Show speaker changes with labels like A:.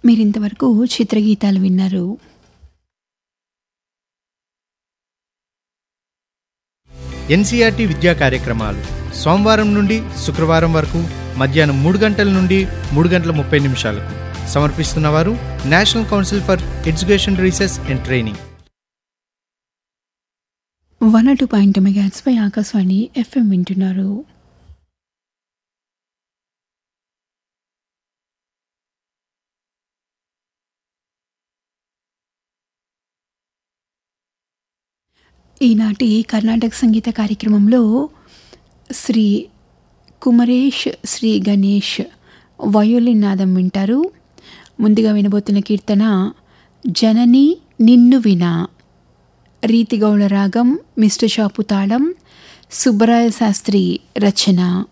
A: మీరింతవరకు చిత్రగీతాలు విన్నారు
B: ఎన్సీఆర్టీ విద్యా కార్యక్రమాలు సోమవారం నుండి శుక్రవారం వరకు మధ్యాహ్నం మూడు గంటల నుండి మూడు గంటల ముప్పై నిమిషాలకు సమర్పిస్తున్నవారు national council for education research and training
A: one two point మెగాట్స్పై ఆకాశవాణి ఎఫ్ఎం వింటున్నారు ఈనాటి కర్ణాటక సంగీత కార్యక్రమంలో శ్రీ కుమరేష్ శ్రీ గణేష్ వయోలిన్ నాదం వింటారు ముందుగా వినబోతున్న కీర్తన జనని నిన్ను వినా రీతిగౌళ రాగం మిస్టర్ షాపు తాళం సుబ్బరాయ శాస్త్రి రచన